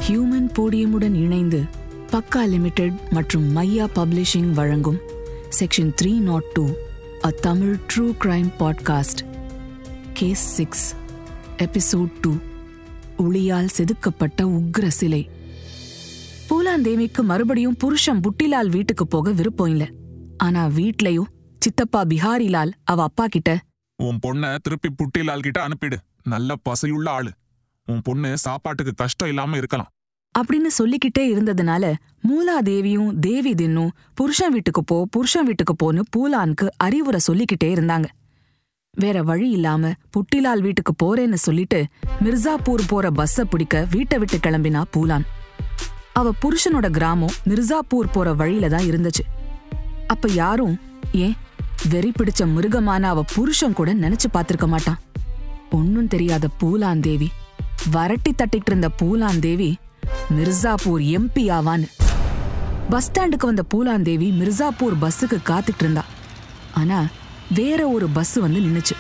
Human போடியமுடன் இணைந்து பக்கா limited மற்றும் மையா பப்ளிஷிங் வழங்கும் section three not two a Tamil true crime podcast case six episode two உளியால் செதுக்கப்பட்ட உக்ர சிலை பூலாந்தேவிக்கு மறுபடியும் புருஷன் புட்டிலால் வீட்டுக்கு போக விருப்பம் இல்ல ஆனா வீட்லயும் சித்தப்பா பிஹாரிலால் அவ அப்பா கிட்ட உன் பொண்ண திருப்பி புட்டிலால் கிட்ட அனுப்பிடு நல்ல பசையுள்ள ஆளு உன் பொண்ணு சாப்பாட்டுக்கு கஷ்டம் இல்லாம இருக்கலாம் அப்படின்னு சொல்லிக்கிட்டே இருந்ததுனால மூலாதேவியும் தேவி தின்னும் புருஷன் வீட்டுக்கு போ புருஷன் வீட்டுக்கு போன்னு பூலானுக்கு அறிவுரை சொல்லிக்கிட்டே இருந்தாங்க வேற வழி இல்லாம புட்டிலால் வீட்டுக்கு போறேன்னு சொல்லிட்டு மிர்சாப்பூர் போற பஸ்ஸ பிடிக்க வீட்டை விட்டு கிளம்பினா பூலான் அவ புருஷனோட கிராமம் மிர்சாப்பூர் போற வழியில தான் இருந்துச்சு அப்ப யாரும் ஏன் வெறி பிடிச்ச மிருகமான அவ புருஷன் கூட நினைச்சு பார்த்திருக்க மாட்டான் ஒன்னும் தெரியாத பூலாந்தேவி வரட்டி தட்டிட்டு இருந்த பூலாந்தேவி மிர்சாப்பூர் எம்பி ஆவான்னு பஸ் ஸ்டாண்டுக்கு வந்த பூலாந்தேவி மிர்சாப்பூர் பஸ்ஸுக்கு காத்துட்டு இருந்தா ஆனா வேற ஒரு பஸ் வந்து நின்னுச்சு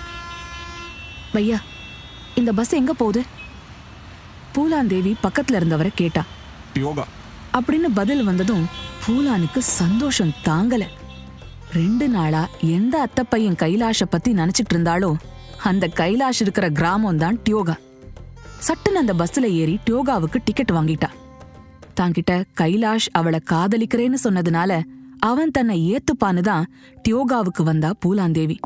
பையா இந்த பஸ் எங்க போகுது பூலாந்தேவி பக்கத்துல இருந்தவரை கேட்டா யோகா அப்படின்னு பதில் வந்ததும் பூலானுக்கு சந்தோஷம் தாங்கல ரெண்டு நாளா எந்த அத்தை பையன் கைலாஷ பத்தி நினைச்சிட்டு இருந்தாலோ அந்த கைலாஷ் இருக்கிற கிராமம் தான் டியோகா சட்டுன்னு அந்த பஸ்ல ஏறி டியோகாவுக்கு டிக்கெட் வாங்கிட்டா தாங்கிட்ட கைலாஷ் அவளை காதலிக்கிறேன்னு சொன்னதுனால அவன் தன்னை ஏத்துப்பான்னு தான் டியோகாவுக்கு வந்தா பூலாந்தேவி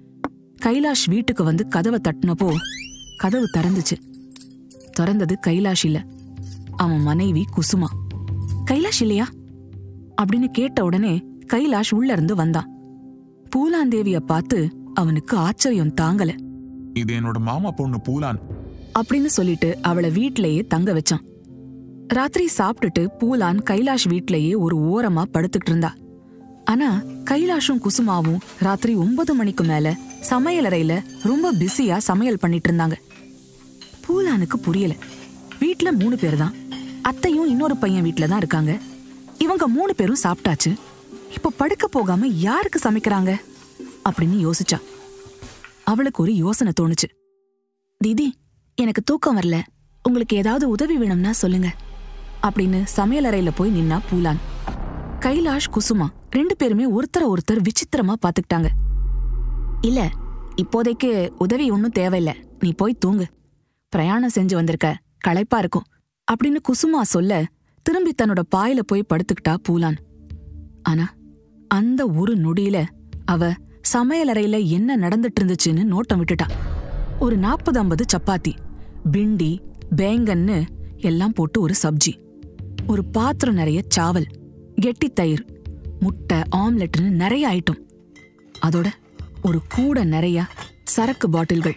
கைலாஷ் வீட்டுக்கு வந்து கதவை தட்டினப்போ கதவு திறந்துச்சு திறந்தது கைலாஷ் இல்ல அவன் மனைவி குசுமா கைலாஷ் இல்லையா அப்படின்னு கேட்ட உடனே கைலாஷ் உள்ள இருந்து வந்தான் பூலாந்தேவிய பார்த்து அவனுக்கு ஆச்சரியம் தாங்கல இது என்னோட மாமா பொண்ணு பூலான் அப்படின்னு சொல்லிட்டு அவளை வீட்லயே தங்க வச்சான் ராத்திரி சாப்பிட்டுட்டு பூலான் கைலாஷ் வீட்லயே ஒரு ஓரமா படுத்துட்டு இருந்தா ஆனா கைலாஷும் குசுமாவும் ராத்திரி ஒன்பது மணிக்கு மேல சமையலறையில ரொம்ப பிஸியா சமையல் பண்ணிட்டு இருந்தாங்க பூலானுக்கு புரியல வீட்ல மூணு பேர் தான் அத்தையும் இன்னொரு பையன் வீட்ல தான் இருக்காங்க இவங்க மூணு பேரும் சாப்பிட்டாச்சு இப்ப படுக்க போகாம யாருக்கு சமைக்கிறாங்க அப்படின்னு யோசிச்சா அவளுக்கு ஒரு யோசனை தோணுச்சு தீதி எனக்கு தூக்கம் வரல உங்களுக்கு ஏதாவது உதவி வேணும்னா சொல்லுங்க அப்படின்னு சமையலறையில போய் நின்னா பூலான் கைலாஷ் குசுமா ரெண்டு பேருமே ஒருத்தர ஒருத்தர் விசித்திரமா பாத்துக்கிட்டாங்க இல்ல இப்போதைக்கு உதவி ஒன்னும் தேவையில்ல நீ போய் தூங்கு பிரயாணம் செஞ்சு வந்திருக்க களைப்பா இருக்கும் அப்படின்னு குசுமா சொல்ல திரும்பி தன்னோட பாயில போய் படுத்துக்கிட்டா பூலான் ஆனா அந்த ஒரு நொடியில அவ சமையலறையில என்ன நடந்துட்டு இருந்துச்சுன்னு நோட்டம் விட்டுட்டா ஒரு நாற்பது ஐம்பது சப்பாத்தி பிண்டி பேங்கன்னு எல்லாம் போட்டு ஒரு சப்ஜி ஒரு பாத்திரம் நிறைய சாவல் கெட்டி தயிர் முட்டை ஆம்லெட்னு நிறைய ஐட்டம் அதோட ஒரு கூட நிறைய சரக்கு பாட்டில்கள்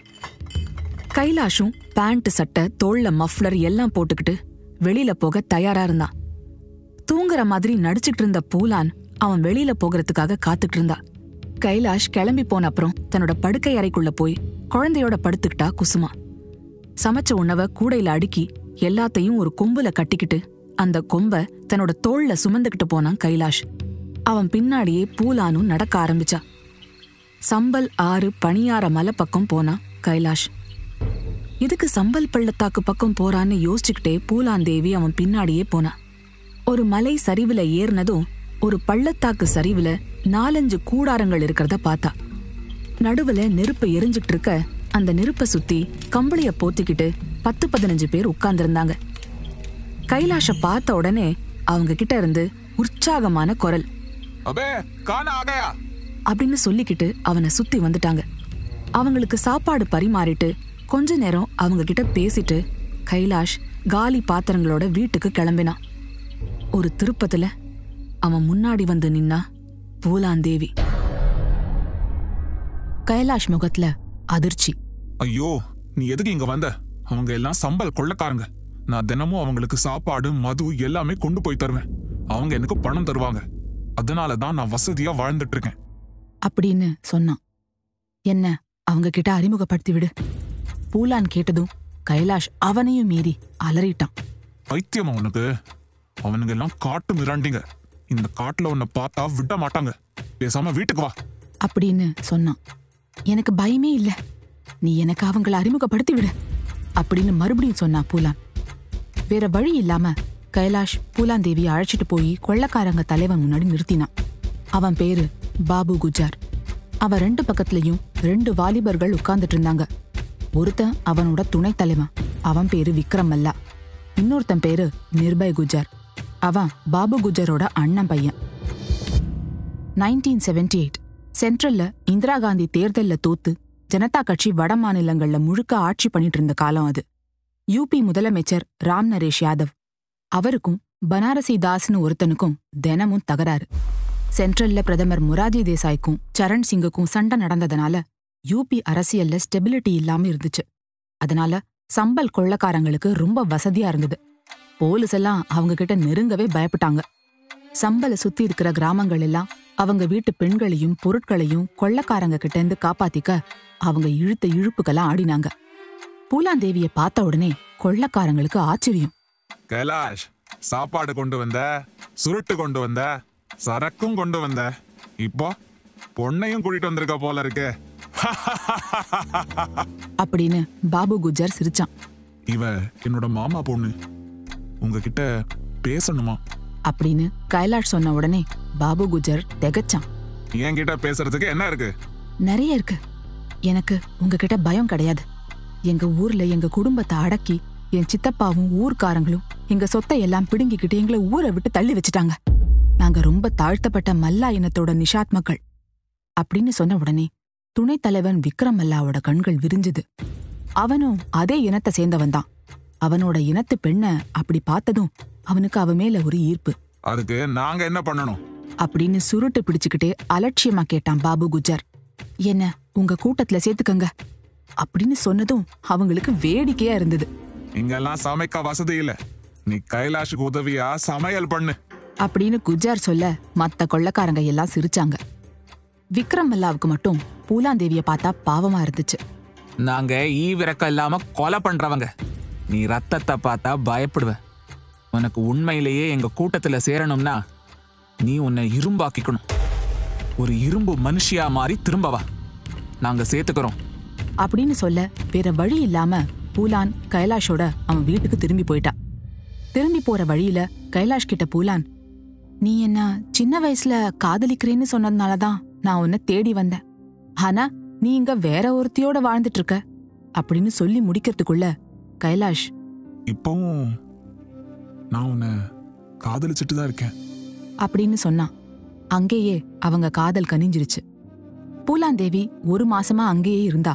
கைலாஷும் பேண்ட் சட்டை தோள்ல மஃப்ளர் எல்லாம் போட்டுக்கிட்டு வெளியில போக தயாரா இருந்தான் தூங்குற மாதிரி நடிச்சிட்டு இருந்த பூலான் அவன் வெளியில போகிறதுக்காக காத்துட்டு இருந்தா கைலாஷ் கிளம்பி போன அப்புறம் தன்னோட படுக்கை அறைக்குள்ள போய் குழந்தையோட படுத்துக்கிட்டா குசுமா சமைச்ச உணவை கூடையில அடுக்கி எல்லாத்தையும் ஒரு கொம்புல கட்டிக்கிட்டு அந்த கொம்ப தன்னோட தோள்ல சுமந்துக்கிட்டு போனான் கைலாஷ் அவன் பின்னாடியே பூலானும் நடக்க ஆரம்பிச்சா சம்பல் ஆறு பணியார மலை பக்கம் போனான் கைலாஷ் எதுக்கு சம்பல் பள்ளத்தாக்கு பக்கம் போறான்னு யோசிச்சுக்கிட்டே பூலாந்தேவி அவன் பின்னாடியே போனா ஒரு மலை சரிவுல ஏறினதும் ஒரு பள்ளத்தாக்கு சரிவுல நாலஞ்சு கூடாரங்கள் இருக்கிறத பார்த்தா நடுவுல நெருப்பு எரிஞ்சுட்டு இருக்க அந்த நெருப்பை சுத்தி கம்பளிய போத்திக்கிட்டு பத்து பதினஞ்சு பேர் உட்கார்ந்திருந்தாங்க கைலாஷ பார்த்த உடனே அவங்க கிட்ட இருந்து உற்சாகமான குரல் அபே காண ஆகையா அப்படின்னு சொல்லிக்கிட்டு அவனை சுத்தி வந்துட்டாங்க அவங்களுக்கு சாப்பாடு பரிமாறிட்டு கொஞ்ச நேரம் அவங்க கிட்ட பேசிட்டு கைலாஷ் காலி பாத்திரங்களோட வீட்டுக்கு கிளம்பினான் ஒரு திருப்பத்துல அவன் முன்னாடி வந்து நின்னா பூலாந்தேவி கைலாஷ் முகத்துல அதிர்ச்சி ஐயோ நீ எதுக்கு இங்க வந்த அவங்க எல்லாம் சம்பல் கொள்ளக்காரங்க நான் தினமும் அவங்களுக்கு சாப்பாடு மது எல்லாமே கொண்டு போய் தருவேன் அவங்க எனக்கு பணம் தருவாங்க அதனால தான் நான் வசதியா வாழ்ந்துட்டு இருக்கேன் அப்படின்னு சொன்னான் என்ன அவங்க கிட்ட அறிமுகப்படுத்தி விடு பூலான் கேட்டதும் கைலாஷ் அவனையும் மீறி அலறிட்டான் பைத்தியமா உனக்கு அவனுங்க எல்லாம் காட்டு மிராண்டிங்க இந்த காட்டுல உன்னை பார்த்தா விட மாட்டாங்க பேசாம வீட்டுக்கு வா அப்படின்னு சொன்னான் எனக்கு பயமே இல்ல நீ எனக்கு அவங்கள அறிமுகப்படுத்தி விடு அப்படின்னு மறுபடியும் சொன்னா பூலான் வேற வழி இல்லாம கைலாஷ் பூலாந்தேவியை அழைச்சிட்டு போய் கொள்ளக்காரங்க தலைவன் முன்னாடி நிறுத்தினான் அவன் பேரு பாபு குஜார் அவன் ரெண்டு பக்கத்துலயும் ரெண்டு வாலிபர்கள் உட்கார்ந்துட்டு இருந்தாங்க ஒருத்தன் அவனோட துணைத் தலைவன் அவன் பேரு விக்ரம் மல்லா இன்னொருத்தன் பேரு நிர்பய் குஜார் அவன் பாபு குஜரோட அண்ணன் பையன் நைன்டீன் செவன்டி எயிட் சென்ட்ரல்ல இந்திரா காந்தி தேர்தல்ல தோத்து ஜனதா கட்சி வட மாநிலங்கள்ல முழுக்க ஆட்சி பண்ணிட்டு இருந்த காலம் அது யூபி முதலமைச்சர் ராம் நரேஷ் யாதவ் அவருக்கும் பனாரசி தாஸ்னு ஒருத்தனுக்கும் தினமும் தகராறு சென்ட்ரல்ல பிரதமர் மொராஜி தேசாய்க்கும் சரண் சிங்குக்கும் சண்டை நடந்ததுனால யூபி அரசியல்ல ஸ்டெபிலிட்டி இல்லாம இருந்துச்சு அதனால சம்பல் கொள்ளக்காரங்களுக்கு ரொம்ப வசதியா இருந்தது போலீஸ் எல்லாம் அவங்க கிட்ட நெருங்கவே பயப்பட்டாங்க சம்பல சுத்தி இருக்கிற கிராமங்கள் எல்லாம் அவங்க வீட்டு பெண்களையும் பொருட்களையும் கொள்ளக்காரங்க கிட்ட இருந்து காப்பாத்திக்க அவங்க இழுத்த இழுப்புக்கெல்லாம் ஆடினாங்க பூலாந்தேவிய பார்த்த உடனே கொள்ளக்காரங்களுக்கு ஆச்சரியம் கைலாஷ் சாப்பாடு கொண்டு வந்த சுருட்டு கொண்டு வந்த சரக்கும் கொண்டு வந்த இப்போ பொண்ணையும் கூட்டிட்டு வந்திருக்க போல இருக்கு அப்படின்னு பாபு குஜர் சிரிச்சான் இவ என்னோட மாமா பொண்ணு உங்ககிட்ட பேசணுமா அப்படின்னு கைலாஷ் சொன்ன உடனே பாபு குஜர் திகச்சான் என்கிட்ட பேசுறதுக்கு என்ன இருக்கு நிறைய இருக்கு எனக்கு உங்ககிட்ட பயம் கிடையாது எங்க ஊர்ல எங்க குடும்பத்தை அடக்கி என் சித்தப்பாவும் ஊர்க்காரங்களும் எங்க சொத்தை எல்லாம் பிடுங்கிக்கிட்டு எங்களை ஊரை விட்டு தள்ளி வச்சுட்டாங்க நாங்க ரொம்ப தாழ்த்தப்பட்ட மல்லா இனத்தோட நிஷாத் மக்கள் அப்படின்னு சொன்ன உடனே துணைத் தலைவன் விக்ரம் மல்லாவோட கண்கள் விரிஞ்சுது அவனும் அதே இனத்தை சேர்ந்தவன் தான் அவனோட இனத்து பெண்ண அப்படி பார்த்ததும் அவனுக்கு அவ மேல ஒரு ஈர்ப்பு அதுக்கு நாங்க என்ன பண்ணணும் அப்படின்னு சுருட்டு பிடிச்சுக்கிட்டே அலட்சியமா கேட்டான் பாபு குஜர் என்ன உங்க கூட்டத்துல சேர்த்துக்கங்க அப்படின்னு சொன்னதும் அவங்களுக்கு வேடிக்கையா இருந்தது இங்கெல்லாம் சமைக்க வசதி இல்ல நீ கைலாஷுக்கு உதவியா சமையல் பண்ணு அப்படின்னு குஜார் சொல்ல மத்த கொள்ளக்காரங்க எல்லாம் சிரிச்சாங்க விக்ரம் மல்லாவுக்கு மட்டும் பூலாந்தேவிய பார்த்தா பாவமா இருந்துச்சு நாங்க ஈவிரக்கம் இல்லாம கொலை பண்றவங்க நீ ரத்தத்தை பார்த்தா பயப்படுவ உனக்கு உண்மையிலேயே எங்க கூட்டத்துல சேரணும்னா நீ உன்னை இரும்பாக்கிக்கணும் ஒரு இரும்பு மனுஷியா மாறி திரும்ப வா நாங்க சேர்த்துக்கிறோம் அப்படின்னு சொல்ல வேற வழி இல்லாம பூலான் கைலாஷோட அவன் வீட்டுக்கு திரும்பி போயிட்டா திரும்பி போற வழியில கைலாஷ் கிட்ட பூலான் நீ என்ன சின்ன வயசுல காதலிக்கிறேன்னு சொன்னதுனாலதான் நான் உன்னை தேடி வந்தேன் ஆனா நீ இங்க வேற ஒருத்தியோட வாழ்ந்துட்டு இருக்க அப்படின்னு சொல்லி முடிக்கிறதுக்குள்ள கைலாஷ் இப்பவும் நான் உன்னை காதலிச்சிட்டு தான் இருக்கேன் அப்படின்னு சொன்னான் அங்கேயே அவங்க காதல் கனிஞ்சிருச்சு பூலாந்தேவி ஒரு மாசமா அங்கேயே இருந்தா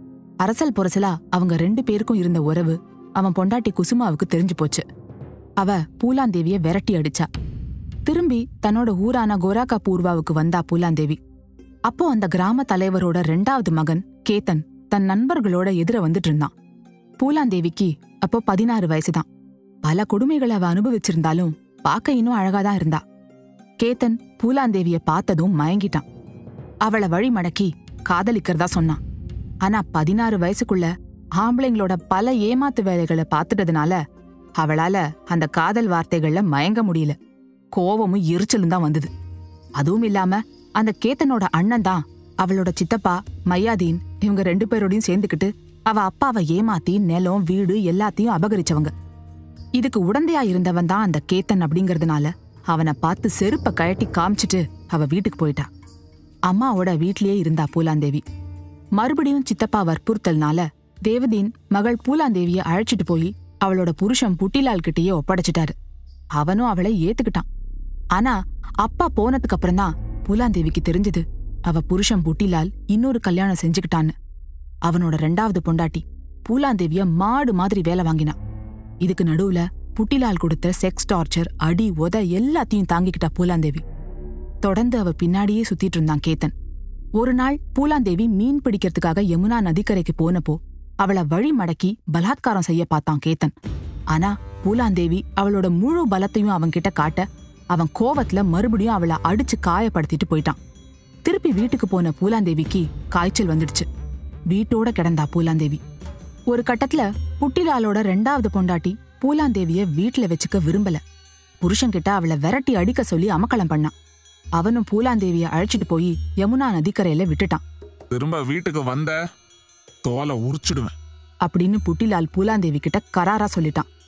அரசல் புரசலா அவங்க ரெண்டு பேருக்கும் இருந்த உறவு அவன் பொண்டாட்டி குசுமாவுக்கு தெரிஞ்சு போச்சு அவ பூலாந்தேவிய விரட்டி அடிச்சா திரும்பி தன்னோட ஊரான கோராக்கா பூர்வாவுக்கு வந்தா பூலாந்தேவி அப்போ அந்த கிராம தலைவரோட ரெண்டாவது மகன் கேத்தன் தன் நண்பர்களோட எதிர வந்துட்டு இருந்தான் பூலாந்தேவிக்கு அப்போ பதினாறு வயசுதான் பல கொடுமைகளை அவ அனுபவிச்சிருந்தாலும் பார்க்க இன்னும் அழகாதான் இருந்தா கேத்தன் பூலாந்தேவிய பார்த்ததும் மயங்கிட்டான் அவளை வழி மடக்கி காதலிக்கிறதா சொன்னான் ஆனா பதினாறு வயசுக்குள்ள ஆம்பளைங்களோட பல ஏமாத்து வேலைகளை பார்த்துட்டதுனால அவளால அந்த காதல் வார்த்தைகள்ல மயங்க முடியல கோவமும் எரிச்சலும் தான் வந்தது அதுவும் இல்லாம அந்த கேத்தனோட அண்ணன் தான் அவளோட சித்தப்பா மையாதீன் இவங்க ரெண்டு பேரோடையும் சேர்ந்துக்கிட்டு அவ அப்பாவை ஏமாத்தி நிலம் வீடு எல்லாத்தையும் அபகரிச்சவங்க இதுக்கு உடந்தையா இருந்தவன் தான் அந்த கேத்தன் அப்படிங்கறதுனால அவனை பார்த்து செருப்ப கழட்டி காமிச்சிட்டு அவ வீட்டுக்கு போயிட்டா அம்மாவோட வீட்லயே இருந்தா பூலாந்தேவி மறுபடியும் சித்தப்பா வற்புறுத்தல்னால தேவதீன் மகள் பூலாந்தேவிய அழைச்சிட்டு போய் அவளோட புருஷன் புட்டிலால் கிட்டயே ஒப்படைச்சிட்டாரு அவனும் அவளை ஏத்துக்கிட்டான் ஆனா அப்பா போனதுக்கு அப்புறம்தான் பூலாந்தேவிக்கு தெரிஞ்சது அவ புருஷன் புட்டிலால் இன்னொரு கல்யாணம் செஞ்சுக்கிட்டான்னு அவனோட ரெண்டாவது பொண்டாட்டி பூலாந்தேவிய மாடு மாதிரி வேலை வாங்கினான் இதுக்கு நடுவுல புட்டிலால் கொடுத்த செக்ஸ் டார்ச்சர் அடி உத எல்லாத்தையும் தாங்கிக்கிட்டா பூலாந்தேவி தொடர்ந்து அவ பின்னாடியே சுத்திட்டு இருந்தான் கேத்தன் ஒரு நாள் பூலாந்தேவி மீன் பிடிக்கிறதுக்காக யமுனா நதிக்கரைக்கு போனப்போ அவள வழி மடக்கி பலாத்காரம் செய்ய பார்த்தான் கேத்தன் ஆனா பூலாந்தேவி அவளோட முழு பலத்தையும் அவன்கிட்ட காட்ட அவன் கோவத்துல மறுபடியும் அவளை அடிச்சு காயப்படுத்திட்டு போயிட்டான் திருப்பி வீட்டுக்கு போன பூலாந்தேவிக்கு காய்ச்சல் வந்துடுச்சு வீட்டோட கிடந்தா பூலாந்தேவி ஒரு கட்டத்துல புட்டிலாலோட ரெண்டாவது பொண்டாட்டி பூலாந்தேவிய வீட்ல வச்சுக்க விரும்பல புருஷன்கிட்ட அவளை விரட்டி அடிக்க சொல்லி அமக்களம் பண்ணான் அவனும் பூலாந்தேவிய அழைச்சிட்டு போய் யமுனா நதிக்கரையில விட்டுட்டான் திரும்ப வீட்டுக்கு வந்த தோலை உரிச்சிடுவேன் அப்படின்னு புட்டிலால் பூலாந்தேவி கிட்ட கராரா சொல்லிட்டான்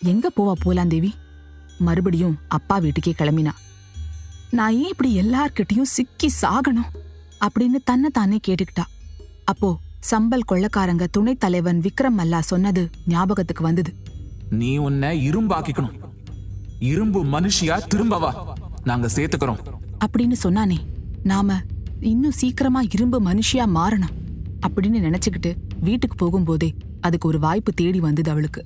எங்க போவா பூலாந்தேவி மறுபடியும் அப்பா வீட்டுக்கே கிளம்பினா நான் ஏன் இப்படி எல்லார்கிட்டயும் சிக்கி சாகணும் அப்படின்னு தன்னை தானே கேட்டுக்கிட்டா அப்போ சம்பல் கொள்ளக்காரங்க துணைத் தலைவன் விக்ரம் மல்லா சொன்னது ஞாபகத்துக்கு வந்தது நீ உன்னை இரும்பாக்கிக்கணும் இரும்பு மனுஷியா திரும்ப வா நாங்க சேர்த்துக்கிறோம் அப்படின்னு சொன்னானே நாம இன்னும் சீக்கிரமா இரும்பு மனுஷியா மாறணும் அப்படின்னு நினைச்சுக்கிட்டு வீட்டுக்கு போகும்போதே அதுக்கு ஒரு வாய்ப்பு தேடி வந்தது அவளுக்கு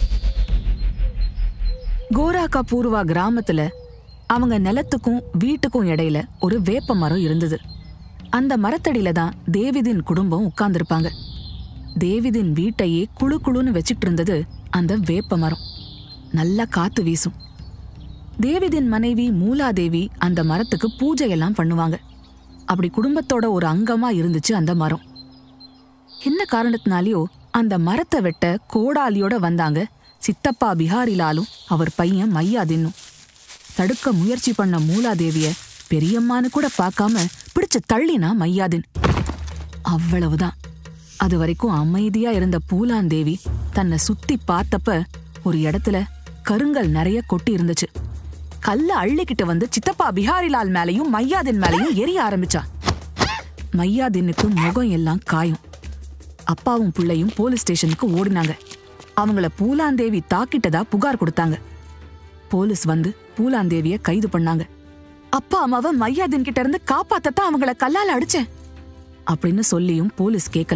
கோராக்கா பூர்வா கிராமத்துல அவங்க நிலத்துக்கும் வீட்டுக்கும் இடையில ஒரு வேப்ப மரம் இருந்தது அந்த மரத்தடியில தான் தேவிதின் குடும்பம் உட்கார்ந்திருப்பாங்க தேவிதின் வீட்டையே குளு குளுன்னு வச்சுட்டு இருந்தது அந்த வேப்ப மரம் நல்லா காத்து வீசும் தேவிதின் மனைவி மூலாதேவி அந்த மரத்துக்கு பூஜையெல்லாம் பண்ணுவாங்க அப்படி குடும்பத்தோட ஒரு அங்கமா இருந்துச்சு அந்த மரம் என்ன காரணத்தினாலயோ அந்த மரத்தை வெட்ட கோடாலியோட வந்தாங்க சித்தப்பா பிஹாரிலாலும் அவர் பையன் மையாதின்னும் தடுக்க முயற்சி பண்ண மூலாதேவிய பெரியம்மான்னு கூட பார்க்காம பிடிச்சு தள்ளினா மையாதின் அவ்வளவுதான் அது வரைக்கும் அமைதியா இருந்த பூலாந்தேவி தன்னை சுத்தி பார்த்தப்ப ஒரு இடத்துல கருங்கல் நிறைய கொட்டி இருந்துச்சு கல்ல அள்ளிக்கிட்டு வந்து சித்தப்பா பிஹாரிலால் மேலயும் மையாதின் மேலயும் எரிய ஆரம்பிச்சா மையாதினுக்கு முகம் எல்லாம் காயும் அப்பாவும் பிள்ளையும் போலீஸ் ஸ்டேஷனுக்கு ஓடினாங்க அவங்கள பூலாந்தேவி தாக்கிட்டதா புகார் கொடுத்தாங்க போலீஸ் வந்து பூலாந்தேவிய கைது பண்ணாங்க அப்பா அம்மாவை மையாதின் கிட்ட இருந்து காப்பாத்தத்தான் அவங்கள கல்லால அடிச்சேன் அப்படின்னு சொல்லியும் போலீஸ் கேட்கல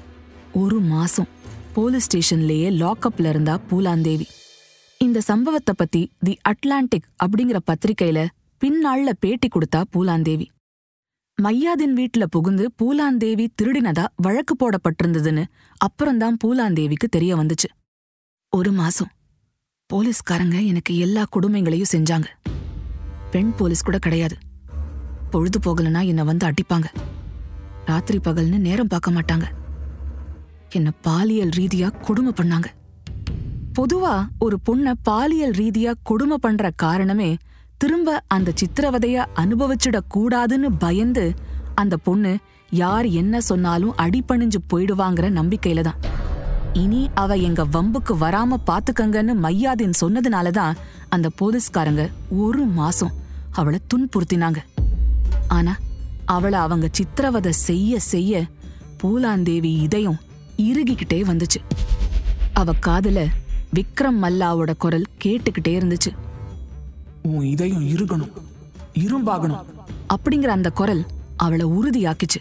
ஒரு மாசம் போலீஸ் ஸ்டேஷன்லயே லாக்அப்ல இருந்தா பூலாந்தேவி இந்த சம்பவத்தை பத்தி தி அட்லாண்டிக் அப்படிங்கிற பத்திரிக்கையில பின்னாள்ல பேட்டி கொடுத்தா பூலாந்தேவி மையாதின் வீட்ல புகுந்து பூலாந்தேவி திருடினதா வழக்கு போடப்பட்டிருந்ததுன்னு அப்புறம்தான் பூலாந்தேவிக்கு தெரிய வந்துச்சு ஒரு மாசம் போலீஸ்காரங்க எனக்கு எல்லா கொடுமைகளையும் செஞ்சாங்க பெண் போலீஸ் கூட கிடையாது பொழுது போகலனா என்னை வந்து அடிப்பாங்க ராத்திரி பகல்னு நேரம் பார்க்க மாட்டாங்க என்ன பாலியல் ரீதியா கொடுமை பண்ணாங்க பொதுவா ஒரு பொண்ண பாலியல் ரீதியா கொடுமை பண்ற காரணமே திரும்ப அந்த சித்திரவதைய அனுபவிச்சிட கூடாதுன்னு பயந்து அந்த பொண்ணு யார் என்ன சொன்னாலும் அடிபணிஞ்சு போயிடுவாங்கிற நம்பிக்கையில தான் இனி அவ எங்க வம்புக்கு வராம பாத்துக்கங்கன்னு மையாதின் சொன்னதுனாலதான் அந்த போலீஸ்காரங்க ஒரு மாசம் அவளை துன்புறுத்தினாங்க ஆனா அவளை அவங்க சித்திரவதை செய்ய செய்ய பூலாந்தேவி இதயம் இறுகிக்கிட்டே வந்துச்சு அவ காதுல விக்ரம் மல்லாவோட குரல் கேட்டுக்கிட்டே இருந்துச்சு உன் இதயம் இருகணும் இரும்பாகணும் அப்படிங்கிற அந்த குரல் அவளை உறுதியாக்கிச்சு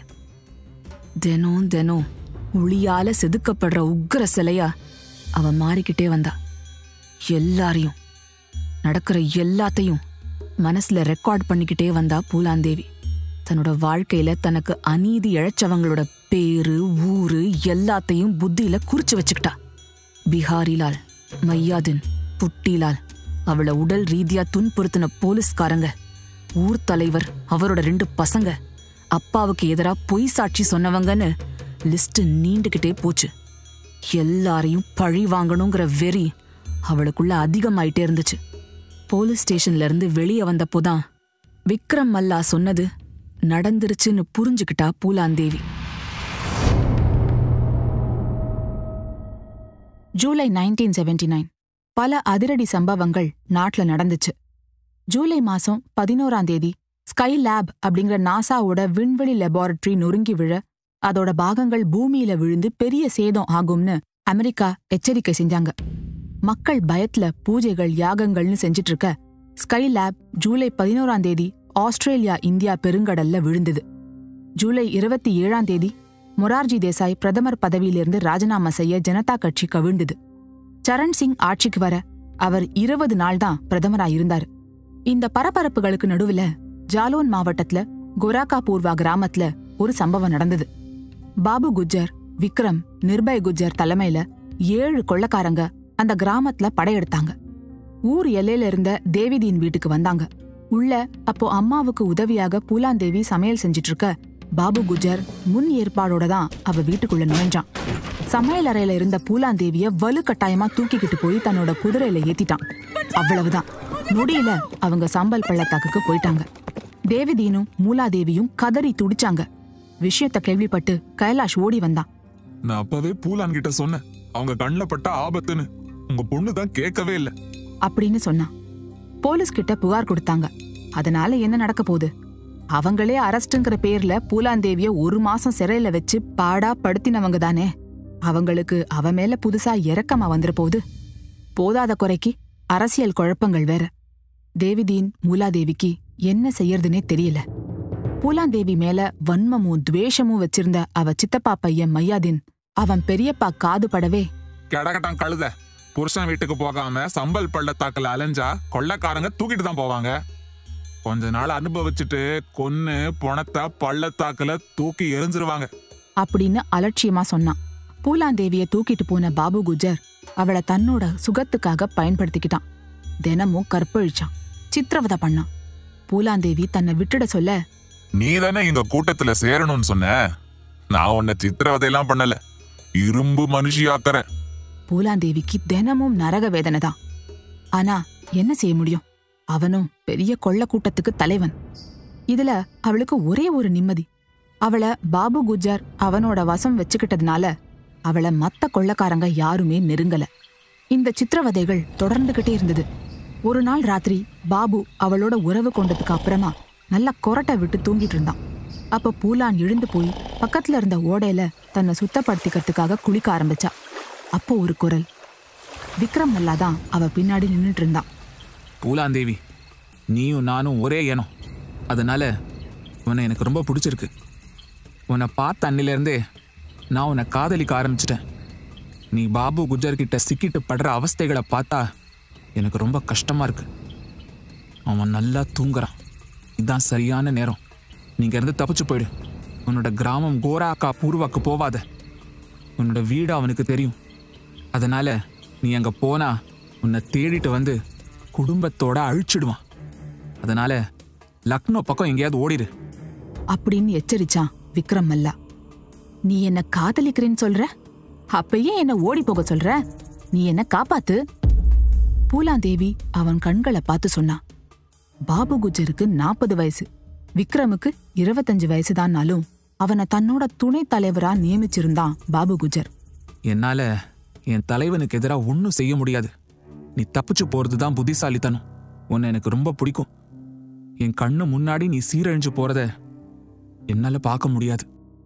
தினம் தினம் ஒளியால செதுக்கப்படுற உக்கிர சிலையா அவ மாறிக்கிட்டே வந்தா எல்லாரையும் நடக்கிற எல்லாத்தையும் மனசுல ரெக்கார்ட் பண்ணிக்கிட்டே வந்தா பூலாந்தேவி தன்னோட வாழ்க்கையில தனக்கு அநீதி இழைச்சவங்களோட பேரு ஊரு எல்லாத்தையும் புத்தியில குறிச்சு வச்சுக்கிட்டா பிஹாரிலால் மையாதின் புட்டிலால் அவளை உடல் ரீதியா துன்புறுத்தின போலீஸ்காரங்க ஊர் தலைவர் அவரோட ரெண்டு பசங்க அப்பாவுக்கு எதிரா பொய் சாட்சி சொன்னவங்கன்னு லிஸ்ட் நீண்டுகிட்டே போச்சு எல்லாரையும் பழி வாங்கணுங்கிற வெறி அவளுக்குள்ள அதிகமாயிட்டே இருந்துச்சு போலீஸ் ஸ்டேஷன்ல இருந்து வெளியே வந்தப்போதான் விக்ரம் மல்லா சொன்னது நடந்துருச்சுன்னு புரிஞ்சுக்கிட்டா Phoolan Devi July nineteen seventy nine பல அதிரடி சம்பவங்கள் நாட்டுல நடந்துச்சு ஜூலை மாசம் பதினோராம் தேதி ஸ்கை லேப் அப்படிங்கிற நாசாவோட விண்வெளி லெபார்டரி நொறுங்கி விழ அதோட பாகங்கள் பூமியில விழுந்து பெரிய சேதம் ஆகும்னு அமெரிக்கா எச்சரிக்கை செஞ்சாங்க மக்கள் பயத்துல பூஜைகள் யாகங்கள்னு செஞ்சிட்டு இருக்க ஸ்கை லேப் ஜூலை பதினோராம் தேதி ஆஸ்திரேலியா இந்தியா பெருங்கடல்ல விழுந்தது ஜூலை இருபத்தி ஏழாம் தேதி மொரார்ஜி தேசாய் பிரதமர் பதவியிலிருந்து ராஜினாமா செய்ய ஜனதா கட்சி கவிழ்ந்தது சரண் சிங் ஆட்சிக்கு வர அவர் இருபது நாள் தான் பிரதமரா இருந்தாரு இந்த பரபரப்புகளுக்கு நடுவுல ஜாலோன் மாவட்டத்துல கோராக்கா பூர்வா கிராமத்துல ஒரு சம்பவம் நடந்தது பாபு குஜ்ஜர் விக்ரம் நிர்பய் குஜ்ஜர் தலைமையில ஏழு கொள்ளக்காரங்க அந்த கிராமத்துல படையெடுத்தாங்க ஊர் எல்லையில இருந்த தேவிதியின் வீட்டுக்கு வந்தாங்க உள்ள அப்போ அம்மாவுக்கு உதவியாக பூலாந்தேவி சமையல் செஞ்சிட்டு இருக்க பாபு குஜர் முன் ஏற்பாடோட தான் அவ வீட்டுக்குள்ள நுழைஞ்சான் சமையல் அறையில இருந்த பூலாந்தேவிய வலுக்கட்டாயமா தூக்கிக்கிட்டு போய் தன்னோட குதிரையில ஏத்திட்டான் அவ்வளவுதான் நொடியில அவங்க சாம்பல் பள்ளத்தாக்குக்கு போயிட்டாங்க தேவிதீனும் மூலாதேவியும் கதறி துடிச்சாங்க விஷயத்த கேள்விப்பட்டு கைலாஷ் ஓடி வந்தான் நான் அப்பவே பூலான் கிட்ட சொன்னேன் அவங்க கண்ணுல பட்டா ஆபத்துன்னு உங்க பொண்ணு தான் கேட்கவே இல்ல அப்படின்னு சொன்னான் போலீஸ் கிட்ட புகார் கொடுத்தாங்க அதனால என்ன நடக்க போகுது அவங்களே அரஸ்ட்ங்கிற பேர்ல பூலாந்தேவிய ஒரு மாசம் சிறையில வச்சு பாடா படுத்தினவங்க தானே அவங்களுக்கு அவ மேல புதுசா இரக்கமா வந்துட போகுது போதாத குறைக்கு அரசியல் குழப்பங்கள் வேற தேவிதீன் மூலாதேவிக்கு என்ன செய்யறதுனே தெரியல பூலாந்தேவி மேல வன்மமும் துவேஷமும் வச்சிருந்த அவ சித்தப்பா பையன் மையாதீன் அவன் பெரியப்பா காது படவே கடகட்டம் கழுத புருஷன் வீட்டுக்கு போகாம சம்பல் பள்ளத்தாக்குல அலைஞ்சா கொள்ளைக்காரங்க தூக்கிட்டு தான் போவாங்க கொஞ்ச நாள் அனுபவிச்சுட்டு கொன்னு பொணத்தை பள்ளத்தாக்குல தூக்கி எரிஞ்சிருவாங்க அப்படின்னு அலட்சியமா சொன்னான் பூலாந்தேவிய தூக்கிட்டு போன பாபு குஜர் அவளை தன்னோட சுகத்துக்காக பயன்படுத்திக்கிட்டான் தினமும் கற்பழிச்சான் சித்திரவதை பண்ணான் பூலாந்தேவி தன்னை விட்டுட சொல்ல நீ தானே எங்க கூட்டத்துல சேரணும்னு சொன்ன நான் உன்னை சித்திரவதையெல்லாம் பண்ணல இரும்பு மனுஷியாக்குறேன் பூலாந்தேவிக்கு தினமும் நரக வேதனை தான் ஆனா என்ன செய்ய முடியும் அவனும் பெரிய கொள்ள கூட்டத்துக்கு தலைவன் இதுல அவளுக்கு ஒரே ஒரு நிம்மதி அவளை பாபு குஜர் அவனோட வசம் வச்சுக்கிட்டதுனால அவளை மத்த கொள்ளக்காரங்க யாருமே நெருங்கல இந்த சித்திரவதைகள் தொடர்ந்துகிட்டே இருந்தது ஒரு நாள் ராத்திரி பாபு அவளோட உறவு கொண்டதுக்கு அப்புறமா நல்லா கொரட்டை விட்டு தூங்கிட்டு இருந்தான் அப்ப பூலான் எழுந்து போய் பக்கத்துல இருந்த ஓடையில தன்னை சுத்தப்படுத்திக்கிறதுக்காக குளிக்க ஆரம்பிச்சா அப்போ ஒரு குரல் விக்ரம் மல்லா தான் அவ பின்னாடி நின்னுட்டு இருந்தான் பூலாந்தேவி நீயும் நானும் ஒரே இனம் அதனால உன்னை எனக்கு ரொம்ப பிடிச்சிருக்கு உன்னை பார்த்த அன்னிலேருந்தே நான் உன்னை காதலிக்க ஆரம்பிச்சிட்டேன் நீ பாபு குஜர் கிட்ட சிக்கிட்டு படுற அவஸ்தைகளை பார்த்தா எனக்கு ரொம்ப கஷ்டமா இருக்கு அவன் நல்லா தூங்குறான் இதுதான் சரியான நேரம் நீங்க இருந்து தப்பிச்சு போயிடு உன்னோட கிராமம் கோராக்கா பூர்வாக்கு போவாத உன்னோட வீடு அவனுக்கு தெரியும் அதனால நீ அங்க போனா உன்னை தேடிட்டு வந்து குடும்பத்தோட அழிச்சிடுவான் அதனால லக்னோ பக்கம் எங்கேயாவது ஓடிடு அப்படின்னு எச்சரிச்சான் விக்ரம் மல்லா நீ என்ன காதலிக்கிறேன்னு சொல்ற அப்பயே என்ன ஓடி போக சொல்ற நீ என்ன காப்பாத்து பூலாந்தேவி அவன் கண்களை பார்த்து சொன்னான் பாபு குஜருக்கு நாற்பது வயசு விக்ரமுக்கு இருபத்தஞ்சு வயசுதான்னாலும் அவனை தன்னோட துணைத் தலைவரா நியமிச்சிருந்தான் பாபு குஜர் என்னால என் தலைவனுக்கு எதிராக ஒன்றும் செய்ய முடியாது நீ தப்பிச்சு போறது தான் புத்திசாலித்தனம் உன்னை எனக்கு ரொம்ப பிடிக்கும் என் கண்ணு முன்னாடி நீ சீரழிஞ்சு போறத என்னால பார்க்க முடியாது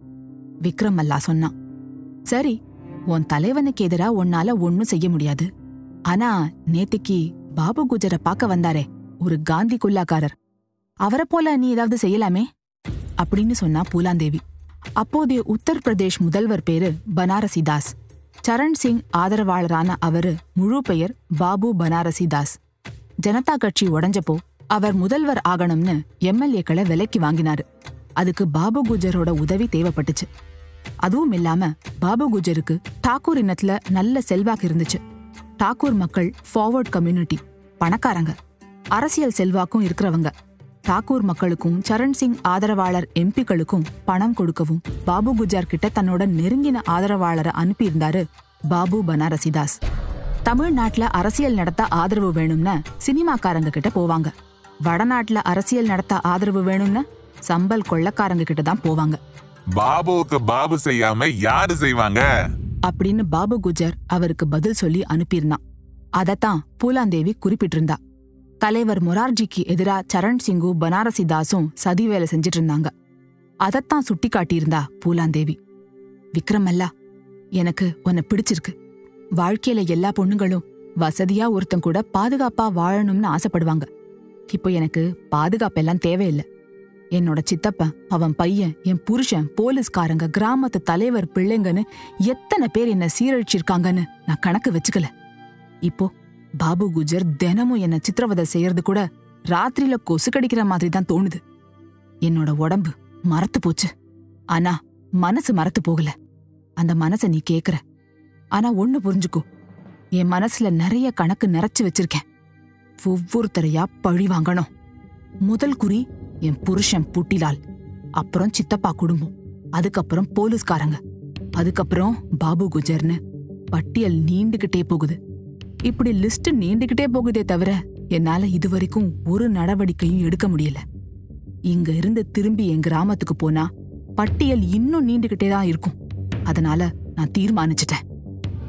விக்ரம் மல்லா சொன்னான் சரி உன் தலைவனுக்கு எதிரா உன்னால ஒன்னும் செய்ய முடியாது ஆனா நேத்திக்கு பாபு குஜரை பார்க்க வந்தாரே ஒரு காந்தி குல்லாக்காரர் அவரை போல நீ ஏதாவது செய்யலாமே அப்படின்னு சொன்னா பூலாந்தேவி அப்போதைய உத்தரப்பிரதேஷ் முதல்வர் பேரு பனாரசி தாஸ் சரண் சிங் ஆதரவாளரான அவரு முழு பெயர் பாபு பனாரசி தாஸ் ஜனதா கட்சி உடைஞ்சப்போ அவர் முதல்வர் ஆகணும்னு எம்எல்ஏக்களை விலைக்கு வாங்கினாரு அதுக்கு பாபு குஜரோட உதவி தேவைப்பட்டுச்சு அதுவும் இல்லாம பாபு குஜருக்கு டாக்கூர் இனத்துல நல்ல செல்வாக்கு இருந்துச்சு டாக்கூர் மக்கள் ஃபார்வர்ட் கம்யூனிட்டி பணக்காரங்க அரசியல் செல்வாக்கும் இருக்கிறவங்க டாக்கூர் மக்களுக்கும் சரண் சிங் ஆதரவாளர் எம்பிக்களுக்கும் பணம் கொடுக்கவும் பாபு குஜார் கிட்ட தன்னோட நெருங்கின ஆதரவாளரை அனுப்பியிருந்தாரு பாபு பனாரசிதாஸ் தமிழ்நாட்டுல அரசியல் நடத்த ஆதரவு வேணும்னு சினிமாக்காரங்க கிட்ட போவாங்க வடநாட்டுல அரசியல் நடத்த ஆதரவு வேணும்னு சம்பல் கொள்ளக்காரங்க கிட்ட தான் போவாங்க பாபுவுக்கு பாபு செய்யாம யாரு செய்வாங்க அப்படின்னு பாபு குஜர் அவருக்கு பதில் சொல்லி அனுப்பியிருந்தான் அதத்தான் பூலாந்தேவி குறிப்பிட்டிருந்தா தலைவர் மொரார்ஜிக்கு எதிரா சரண் சிங்கும் பனாரசி தாஸும் சதி வேலை செஞ்சிட்டு இருந்தாங்க அதத்தான் சுட்டி காட்டியிருந்தா பூலாந்தேவி விக்ரமல்லா எனக்கு உன்னை பிடிச்சிருக்கு வாழ்க்கையில எல்லா பொண்ணுங்களும் வசதியா ஒருத்தன் கூட பாதுகாப்பா வாழணும்னு ஆசைப்படுவாங்க இப்போ எனக்கு பாதுகாப்பெல்லாம் தேவையில்லை என்னோட சித்தப்பன் அவன் பையன் என் புருஷன் போலீஸ்காரங்க கிராமத்து தலைவர் பிள்ளைங்கன்னு எத்தனை பேர் என்ன சீரழிச்சிருக்காங்கன்னு நான் கணக்கு வச்சுக்கல இப்போ பாபு குஜர் தினமும் என்ன சித்திரவதை செய்யறது கூட ராத்திரியில கொசு கடிக்கிற மாதிரி தான் தோணுது என்னோட உடம்பு மரத்து போச்சு ஆனா மனசு மரத்து போகல அந்த மனச நீ கேக்குற ஆனா ஒண்ணு புரிஞ்சுக்கோ என் மனசுல நிறைய கணக்கு நிறைச்சு வச்சிருக்கேன் ஒவ்வொருத்தரையா பழி வாங்கணும் முதல் குறி என் புருஷன் புட்டிலால் அப்புறம் சித்தப்பா குடும்பம் அதுக்கப்புறம் போலீஸ்காரங்க அதுக்கப்புறம் பாபு குஜர்னு பட்டியல் நீண்டுகிட்டே போகுது இப்படி லிஸ்ட் நீண்டுகிட்டே போகுதே தவிர என்னால இதுவரைக்கும் ஒரு நடவடிக்கையும் எடுக்க முடியல இங்க இருந்து திரும்பி என் கிராமத்துக்கு போனா பட்டியல் இன்னும் நீண்டுகிட்டே தான் இருக்கும் அதனால நான் தீர்மானிச்சிட்டேன்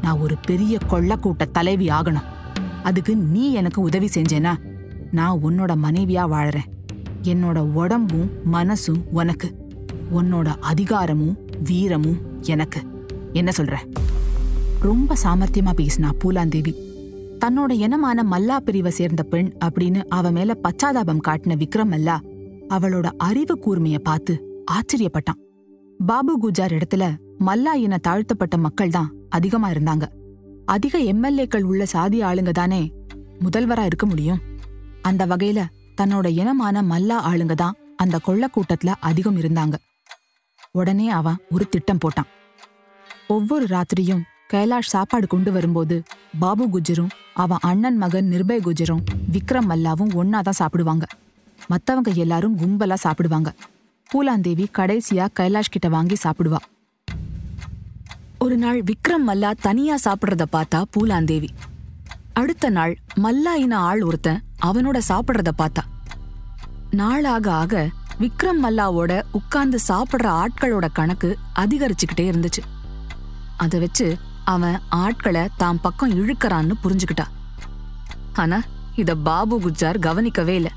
நான் ஒரு பெரிய கொள்ளக்கூட்ட தலைவி ஆகணும் அதுக்கு நீ எனக்கு உதவி செஞ்சேனா நான் உன்னோட மனைவியா வாழறேன் என்னோட உடம்பும் மனசும் உனக்கு உன்னோட அதிகாரமும் வீரமும் எனக்கு என்ன சொல்ற ரொம்ப சாமர்த்தியமா பேசினா பூலாந்தேவி தன்னோட இனமான மல்லா பிரிவை சேர்ந்த பெண் அப்படின்னு அவ மேல பச்சாதாபம் காட்டின விக்ரம் மல்லா அவளோட அறிவு கூர்மைய பார்த்து ஆச்சரியப்பட்டான் பாபு குஜார் இடத்துல மல்லா இன தாழ்த்தப்பட்ட மக்கள் தான் அதிகமா இருந்தாங்க அதிக எம்எல்ஏக்கள் உள்ள சாதி ஆளுங்க தானே முதல்வரா இருக்க முடியும் அந்த வகையில தன்னோட இனமான மல்லா ஆளுங்க தான் அந்த கொள்ள கூட்டத்துல அதிகம் இருந்தாங்க உடனே அவன் ஒரு திட்டம் போட்டான் ஒவ்வொரு ராத்திரியும் கைலாஷ் சாப்பாடு கொண்டு வரும்போது பாபு குஜரும் அவன் அண்ணன் மகன் நிர்பய் குஜரும் விக்ரம் மல்லாவும் ஒன்னாதான் சாப்பிடுவாங்க மத்தவங்க எல்லாரும் கும்பலா சாப்பிடுவாங்க பூலாந்தேவி கடைசியா கைலாஷ் கிட்ட வாங்கி சாப்பிடுவா ஒரு நாள் விக்ரம் மல்லா தனியா சாப்பிடுறத பார்த்தா பூலாந்தேவி அடுத்த நாள் மல்லா இன ஆள் ஒருத்தன் அவனோட சாப்பிடுறத பார்த்தா நாளாக ஆக விக்ரம் மல்லாவோட உட்கார்ந்து சாப்பிடுற ஆட்களோட கணக்கு அதிகரிச்சுக்கிட்டே இருந்துச்சு அத வச்சு அவன் ஆட்களை தாம் பக்கம் இழுக்கறான்னு புரிஞ்சுக்கிட்டா ஆனா இத பாபு குஜார் கவனிக்கவே இல்ல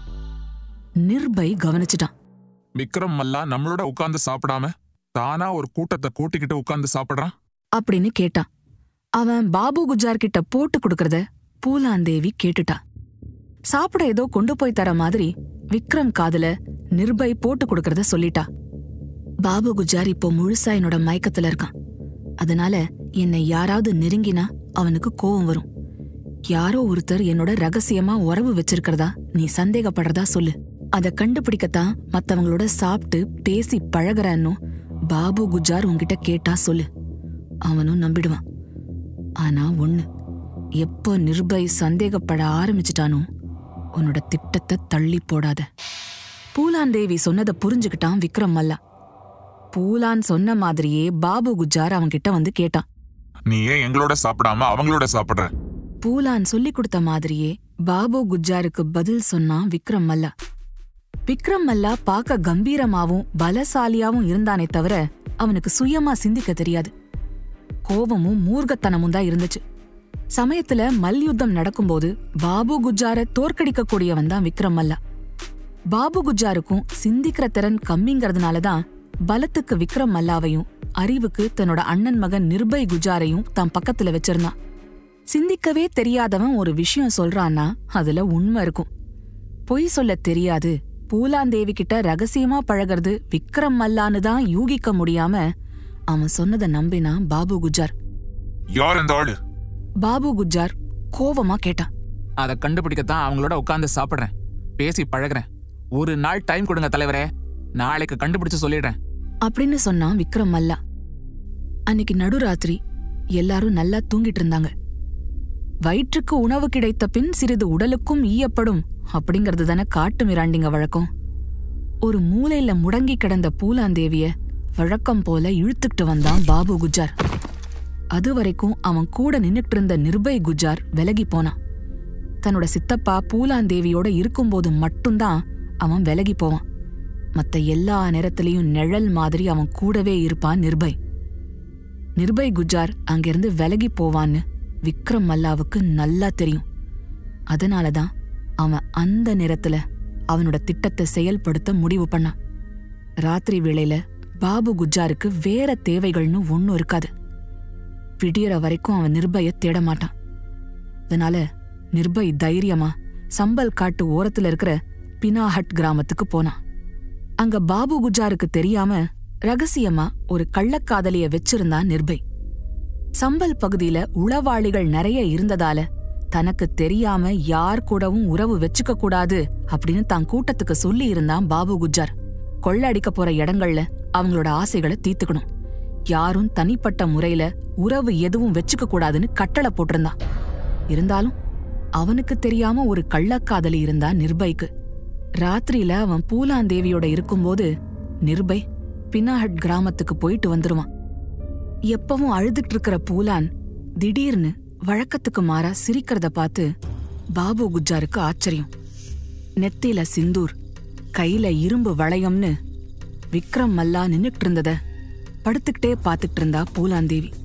நிர்பய் கவனிச்சுட்டான் விக்ரம் மல்லா நம்மளோட உட்கார்ந்து சாப்பிடாம தானா ஒரு கூட்டத்தை கூட்டிக்கிட்டு உட்கார்ந்து சாப்பிடுறான் அப்படின்னு கேட்டான் அவன் பாபு குஜார் கிட்ட போட்டு கொடுக்கறத பூலாந்தேவி கேட்டுட்டா சாப்பிட ஏதோ கொண்டு போய் தர மாதிரி விக்ரம் காதுல நிர்பய் போட்டு கொடுக்கறத சொல்லிட்டா பாபு குஜார் இப்போ முழுசா என்னோட மயக்கத்துல இருக்கான் அதனால என்னை யாராவது நெருங்கினா அவனுக்கு கோவம் வரும் யாரோ ஒருத்தர் என்னோட ரகசியமா உறவு வச்சிருக்கிறதா நீ சந்தேகப்படுறதா சொல்லு அத கண்டுபிடிக்கத்தான் மத்தவங்களோட சாப்பிட்டு பேசி பழகுறன்னு பாபு குஜார் உன்கிட்ட கேட்டா சொல்லு அவனும் நம்பிடுவான் ஆனா ஒண்ணு எப்போ நிர்பய் சந்தேகப்பட ஆரம்பிச்சிட்டானோ உன்னோட திட்டத்தை தள்ளி போடாத பூலாந்தேவி சொன்னதை புரிஞ்சுக்கிட்டான் விக்ரம் மல்லா பூலான் சொன்ன மாதிரியே பாபு குஜார் அவன்கிட்ட வந்து கேட்டான் நீ ஏன் எங்களோட சாப்பிடாம அவங்களோட சாப்பிடுற பூலான் சொல்லி கொடுத்த மாதிரியே பாபு குஜாருக்கு பதில் சொன்னான் விக்ரம் மல்லா விக்ரம் மல்லா பார்க்க கம்பீரமாவும் பலசாலியாவும் இருந்தானே தவிர அவனுக்கு சுயமா சிந்திக்க தெரியாது கோபமும் மூர்க்கத்தனமும் தான் இருந்துச்சு சமயத்துல மல்யுத்தம் நடக்கும்போது பாபு குஜார தோற்கடிக்க கூடியவன் தான் விக்ரம் மல்லா பாபு குஜாருக்கும் சிந்திக்கிற திறன் கம்மிங்கிறதுனால தான் பலத்துக்கு விக்ரம் மல்லாவையும் அறிவுக்கு தன்னோட அண்ணன் மகன் நிர்பய் குஜாரையும் தன் பக்கத்துல வச்சிருந்தான் சிந்திக்கவே தெரியாதவன் ஒரு விஷயம் சொல்றான்னா அதுல உண்மை இருக்கும் பொய் சொல்ல தெரியாது பூலாந்தேவி கிட்ட ரகசியமா பழகிறது விக்ரம் மல்லான்னு தான் யூகிக்க முடியாம அவன் சொன்னதை நம்பினான் பாபு குஜார் யார் இந்த ஆளு பாபு குஜார் கோவமா கேட்டான் அதை கண்டுபிடிக்கத்தான் அவங்களோட உட்கார்ந்து சாப்பிடுறேன் பேசி பழகுறேன் ஒரு நாள் டைம் கொடுங்க தலைவரே நாளைக்கு கண்டுபிடிச்சு சொல்லிடுறேன் அப்படின்னு சொன்னான் விக்ரம் மல்லா அன்னைக்கு நடுராத்திரி எல்லாரும் நல்லா தூங்கிட்டு இருந்தாங்க வயிற்றுக்கு உணவு கிடைத்த பின் சிறிது உடலுக்கும் ஈயப்படும் அப்படிங்கிறது தானே காட்டு மிராண்டிங்க வழக்கம் ஒரு மூலையில முடங்கி கிடந்த பூலாந்தேவிய வழக்கம் போல இழுத்துக்கிட்டு வந்தான் பாபு குஜார் அது வரைக்கும் அவன் கூட நின்னுட்டு இருந்த நிர்பய் குஜார் விலகி போனான் தன்னோட சித்தப்பா பூலாந்தேவியோட இருக்கும்போது மட்டும்தான் அவன் விலகி போவான் மத்த எல்லா நேரத்திலையும் நிழல் மாதிரி அவன் கூடவே இருப்பான் நிர்பய் நிர்பய் குஜார் அங்கிருந்து விலகி போவான்னு விக்ரம் மல்லாவுக்கு நல்லா தெரியும் அதனால தான் அவன் அந்த நேரத்துல அவனோட திட்டத்தை செயல்படுத்த முடிவு பண்ணான் ராத்திரி வேளையில பாபு குஜாருக்கு வேற தேவைகள்னு ஒன்னும் இருக்காது விடியற வரைக்கும் அவன் நிர்பய தேட மாட்டான் அதனால நிர்பய் தைரியமா சம்பல் காட்டு ஓரத்துல இருக்கிற பினாஹட் கிராமத்துக்கு போனான் அங்க பாபு குஜாருக்கு தெரியாம ரகசியமா ஒரு கள்ளக்காதலிய வச்சிருந்தான் நிர்பய் சம்பல் பகுதியில உளவாளிகள் நிறைய இருந்ததால தனக்கு தெரியாம யார் கூடவும் உறவு வச்சுக்க கூடாது அப்படின்னு தான் கூட்டத்துக்கு சொல்லி இருந்தான் பாபு குஜார் கொள்ளடிக்க போற இடங்கள்ல அவங்களோட ஆசைகளை தீர்த்துக்கணும் யாரும் தனிப்பட்ட முறையில உறவு எதுவும் வச்சுக்க கூடாதுன்னு கட்டளை போட்டிருந்தான் இருந்தாலும் அவனுக்கு தெரியாம ஒரு கள்ளக்காதலி இருந்தா நிர்பய்க்கு ராத்திரியில அவன் பூலாந்தேவியோட இருக்கும்போது நிர்பய் பினாஹட் கிராமத்துக்கு போயிட்டு வந்துருவான் எப்பவும் அழுதுட்டு இருக்கிற பூலான் திடீர்னு வழக்கத்துக்கு மாறா சிரிக்கிறத பார்த்து பாபு குஜாருக்கு ஆச்சரியம் நெத்தியில சிந்தூர் கையில இரும்பு வளையம்னு விக்ரம் மல்லா நின்னுட்டு இருந்தத படுத்துக்கிட்டே பார்த்துட்டு இருந்தா பூலாந்தேவி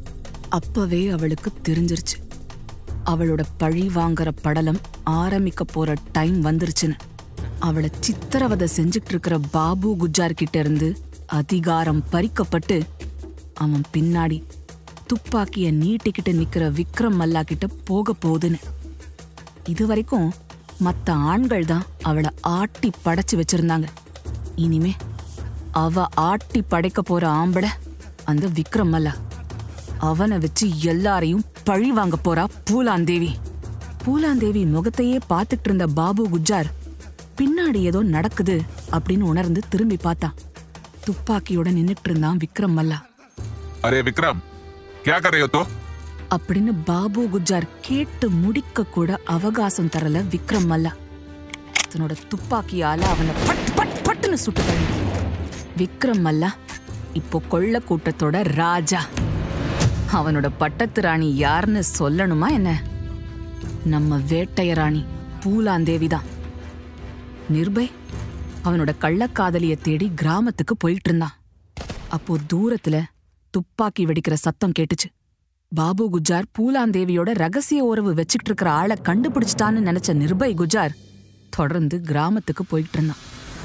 அப்பவே அவளுக்கு தெரிஞ்சிருச்சு அவளோட பழி வாங்குற படலம் ஆரம்பிக்க போற டைம் வந்துருச்சுன்னு அவளை சித்திரவதை செஞ்சுட்டு இருக்கிற பாபு குஜார் கிட்ட இருந்து அதிகாரம் பறிக்கப்பட்டு அவன் பின்னாடி துப்பாக்கிய நீட்டிக்கிட்டு நிக்கிற விக்ரம் மல்லா கிட்ட போக போகுதுன்னு இது வரைக்கும் மத்த ஆண்கள் தான் அவளை ஆட்டி படைச்சு வச்சிருந்தாங்க இனிமே அவ ஆட்டி படைக்க போற ஆம்பளை அந்த விக்ரம் மல்லா அவனை வச்சு எல்லாரையும் பழி வாங்க போறா பூலாந்தேவி பூலாந்தேவி முகத்தையே பார்த்துட்டு இருந்த பாபு குஜார் பின்னாடி ஏதோ நடக்குது அப்படின்னு உணர்ந்து திரும்பி பார்த்தான் துப்பாக்கியோட நின்னுட்டு இருந்தான் விக்ரம் மல்லா அரே விக்ரம் क्या कर रहे हो तो அப்படின்னு பாபு குஜார் கேட்டு முடிக்க கூட அவகாசம் தரல விக்ரம் மல்லா தன்னோட துப்பாக்கியால அவனை பட் பட் பட்டுன்னு சுட்டு தள்ளி விக்ரம் மல்லா இப்போ கொள்ள கூட்டத்தோட ராஜா அவனோட பட்டத்து ராணி யாருன்னு சொல்லணுமா என்ன நம்ம வேட்டைய ராணி பூலாந்தேவி தான் நிர்பய் அவனோட கள்ளக்காதலிய தேடி கிராமத்துக்கு போயிட்டு இருந்தான் அப்போ தூரத்துல துப்பாக்கி வெடிக்கிற சத்தம் கேட்டுச்சு பாபு குஜார் பூலாந்தேவியோட ரகசிய உறவு வச்சுக்கிட்டு இருக்கிற ஆளை கண்டுபிடிச்சிட்டான்னு நினைச்ச நிர்பய் குஜார் தொடர்ந்து கிராமத்துக்கு போயிட்டு இருந்தான்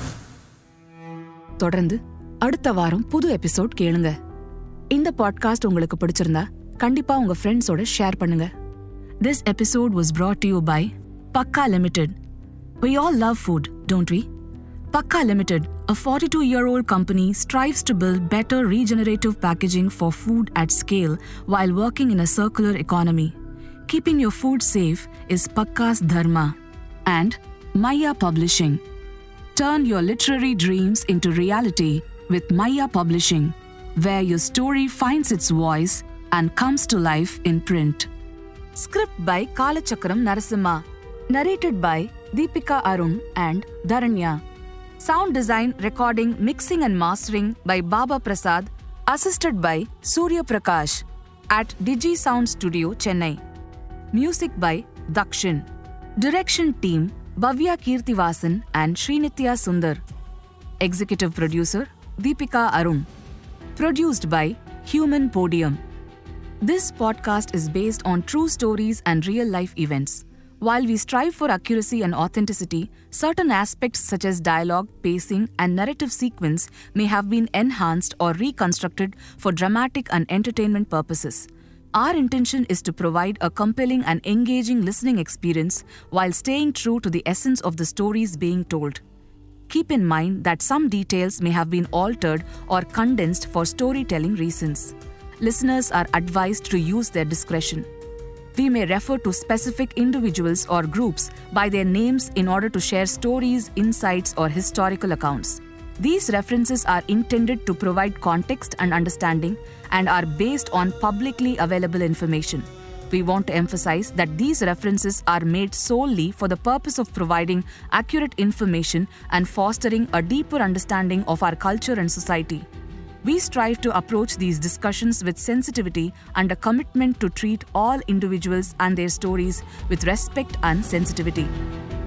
தொடர்ந்து அடுத்த வாரம் புது எபிசோட் கேளுங்க இந்த பாட்காஸ்ட் உங்களுக்கு பிடிச்சிருந்தா கண்டிப்பா உங்க ஃப்ரெண்ட்ஸோட ஷேர் பண்ணுங்க this episode was brought to you by Pakka limited We all love food, don't we? Pakka Limited, a 42 year old company, strives to build better regenerative packaging for food at scale while working in a circular economy. Keeping your food safe is Pakka's Dharma. And Maya Publishing. Turn your literary dreams into reality with Maya Publishing, where your story finds its voice and comes to life in print. Script by Kalachakram Narasimha. Narrated by Deepika Arun and Dharanya. Sound design, recording, mixing, and mastering by Baba Prasad, assisted by Surya Prakash at Digi Sound Studio, Chennai. Music by Dakshin. Direction team Bhavya Kirtivasan and Srinitya Sundar. Executive producer Deepika Arun. Produced by Human Podium. This podcast is based on true stories and real life events. While we strive for accuracy and authenticity, certain aspects such as dialogue, pacing, and narrative sequence may have been enhanced or reconstructed for dramatic and entertainment purposes. Our intention is to provide a compelling and engaging listening experience while staying true to the essence of the stories being told. Keep in mind that some details may have been altered or condensed for storytelling reasons. Listeners are advised to use their discretion. We may refer to specific individuals or groups by their names in order to share stories, insights, or historical accounts. These references are intended to provide context and understanding and are based on publicly available information. We want to emphasize that these references are made solely for the purpose of providing accurate information and fostering a deeper understanding of our culture and society. We strive to approach these discussions with sensitivity and a commitment to treat all individuals and their stories with respect and sensitivity.